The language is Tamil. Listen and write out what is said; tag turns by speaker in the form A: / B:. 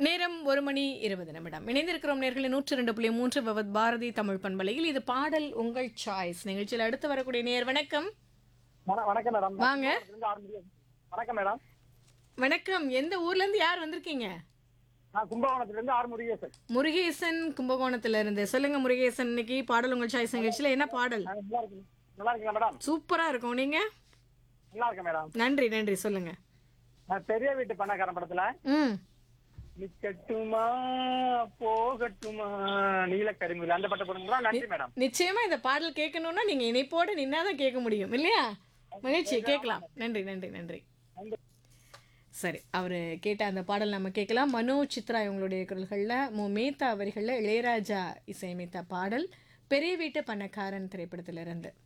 A: நேரம் ஒரு மணி இருபது நிமிடம் இணைந்திருக்கிறோம் நேர்களை நூற்றி ரெண்டு புள்ளி மூன்று பவத் பாரதி தமிழ் பண்பலையில் இது பாடல் உங்கள் சாய்ஸ் நிகழ்ச்சியில் அடுத்து வரக்கூடிய நேர் வணக்கம்
B: வண- வணக்கம் மேடம்
A: வாங்க
B: இருந்து ஆரம்பிக்கிறேன். வணக்கம் மேடம்
A: வணக்கம் எந்த ஊர்ல இருந்து யார் வந்திருக்கீங்க
B: நான் கும்பகோணத்துல இருந்து ஆறு முருகேசன்
A: முருகேசன் கும்பகோணத்துல இருந்து சொல்லுங்க முருகேசன் இன்னைக்கு பாடல் உங்கள் சாய்ஸ் நிகழ்ச்சியில என்ன பாடல்
B: நான் நல்லா இருக்கேன் நல்லா இருக்கீங்களா மேடம்
A: சூப்பரா இருக்கும் நீங்க
B: நல்லா இருக்கேன் மேடம்
A: நன்றி நன்றி சொல்லுங்க
B: நான் பெரிய வீட்டு பண்ணக்காரன் படத்துல
A: ம்
B: நிக்கட்டுமா போகட்டுமா நீல கரிமுல அந்த பட்ட போடுங்களா நன்றி மேடம்
A: நிச்சயமா இந்த பாடல் கேட்கணும்னா நீங்க இணைப்போடு நின்னாதான் கேட்க முடியும் இல்லையா மகிழ்ச்சி கேட்கலாம் நன்றி நன்றி நன்றி
B: நன்றி.
A: சரி அவர் கேட்ட அந்த பாடல் நம்ம கேட்கலாம் மனோ சித்ரா இவங்களுடைய குரல்களில் மு மேத்தா வரிகளில் இளையராஜா இசையமைத்த பாடல் பெரிய வீட்டு பணக்காரன் திரைப்படத்திலிருந்து